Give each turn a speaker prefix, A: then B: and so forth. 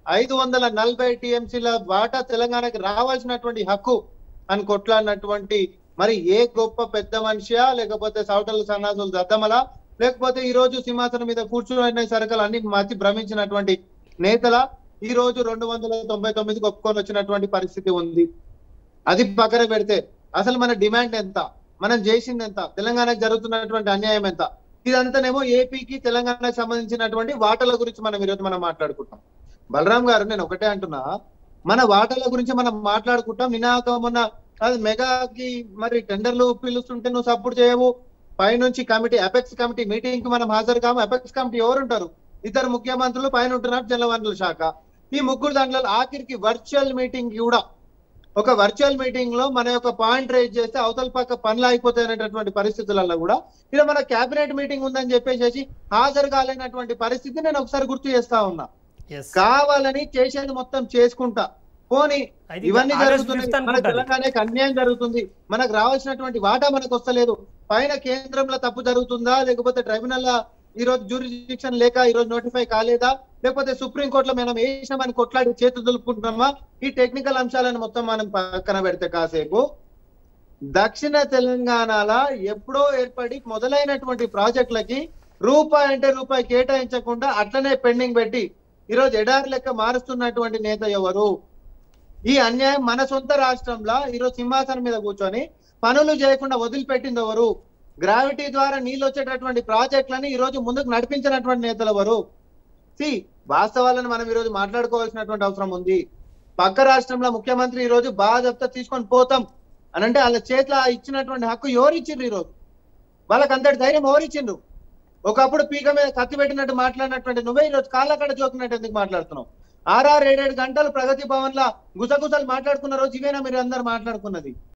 A: ఐదు వందల నలభై టీఎంసీల వాటా తెలంగాణకి రావాల్సినటువంటి హక్కు అని కొట్లాడినటువంటి మరి ఏ గొప్ప పెద్ద మనిషియా లేకపోతే సౌటల్ సన్నాసులు దద్దమలా లేకపోతే ఈ రోజు సింహాసనం మీద కూర్చున్న సరకలు అన్ని మతి భ్రమించినటువంటి నేతల ఈ రోజు రెండు వందల తొంభై తొమ్మిదికి ఒప్పుకొని వచ్చినటువంటి పరిస్థితి ఉంది అది పక్కన పెడితే అసలు మన డిమాండ్ ఎంత మనం చేసింది ఎంత తెలంగాణకు జరుగుతున్నటువంటి అన్యాయం ఎంత ఇదంతానేమో ఏపీకి తెలంగాణకు సంబంధించినటువంటి వాటల గురించి మనం ఈరోజు మనం మాట్లాడుకుంటాం బలరాం గారు నేను ఒకటే అంటున్నా మన వాటల గురించి మనం మాట్లాడుకుంటాం నినాక మొన్న అది మెగాకి మరి టెండర్లు పిలుస్తుంటే నువ్వు సపోర్ట్ చేయవు పైనుంచి కమిటీ అపెక్స్ కమిటీ మీటింగ్ కి మనం హాజరు కాము అపెక్స్ కమిటీ ఎవరు ఉంటారు ఇద్దరు ముఖ్యమంత్రులు పైన ఉంటున్నారు జలవనరుల శాఖ ఈ ముగ్గురు దాంట్లో ఆఖరికి వర్చువల్ మీటింగ్ కూడా ఒక వర్చువల్ మీటింగ్ లో మన యొక్క పాయింట్ రైజ్ చేస్తే అవతల పక్క పనులు అయిపోతాయి అనేటటువంటి పరిస్థితులలో కూడా ఇలా మన కేబినెట్ మీటింగ్ ఉందని చెప్పేసి హాజరు కాలేనటువంటి పరిస్థితి నేను ఒకసారి గుర్తు చేస్తా ఉన్నా
B: ఎస్
A: కావాలని చేసేది మొత్తం చేసుకుంటా పోనీ
B: అయితే
A: ఇవన్నీ
B: ఆగస్ట్
A: జరుగుతున్నాయి
B: ఫిఫ్త్
A: మన
B: అనుకుంటాను
A: తెలంగాణకి అన్యాయం జరుగుతుంది మనకు రావాల్సినటువంటి వాటా మనకు వస్తలేదు పైన కేంద్రంలో తప్పు జరుగుతుందా లేకపోతే ట్రైబ్యునల్ ఈ రోజు జ్యూరిడిక్షన్ లేక ఈ రోజు నోటిఫై కాలేదా లేకపోతే సుప్రీం కోర్టులో మనం వేసినామని కొట్లాడి చేతులు దులుపుకుంటున్నామా ఈ టెక్నికల్ అంశాలను మొత్తం మనం పక్కన పెడితే కాసేపు దక్షిణ తెలంగాణలో ఎప్పుడో ఏర్పడి మొదలైనటువంటి ప్రాజెక్టులకి రూపాయి అంటే రూపాయి కేటాయించకుండా అట్లనే పెండింగ్ పెట్టి ఈరోజు ఎడారి లెక్క మారుస్తున్నటువంటి నేత ఎవరు ఈ అన్యాయం మన సొంత రాష్ట్రంలో ఈరోజు సింహాసనం మీద కూర్చొని పనులు చేయకుండా వదిలిపెట్టింది ఎవరు గ్రావిటీ ద్వారా నీళ్ళు వచ్చేటటువంటి ప్రాజెక్టులని ఈ రోజు ముందుకు నడిపించినటువంటి నేతలు ఎవరు సి వాస్తవాలను మనం ఈ రోజు మాట్లాడుకోవాల్సినటువంటి అవసరం ఉంది పక్క రాష్ట్రంలో ముఖ్యమంత్రి ఈ రోజు బాధ్యత తీసుకొని పోతాం అని అంటే వాళ్ళ చేతిలో ఆ ఇచ్చినటువంటి హక్కు ఎవరు ఇచ్చిండ్రు ఈ రోజు వాళ్ళకి అంతటి ధైర్యం ఎవరు ఇచ్చిండ్రు ఒకప్పుడు పీక మీద కత్తి పెట్టినట్టు మాట్లాడినటువంటి నువ్వే ఈ రోజు కాళ్ళ కడ జోకినట్టు ఎందుకు మాట్లాడుతున్నావు ఆర్ఆర్ ఏడేడు గంటలు ప్రగతి భవన్ లా గుసగుసలు మాట్లాడుకున్న రోజు ఇవేనా మీరు అందరు మాట్లాడుకున్నది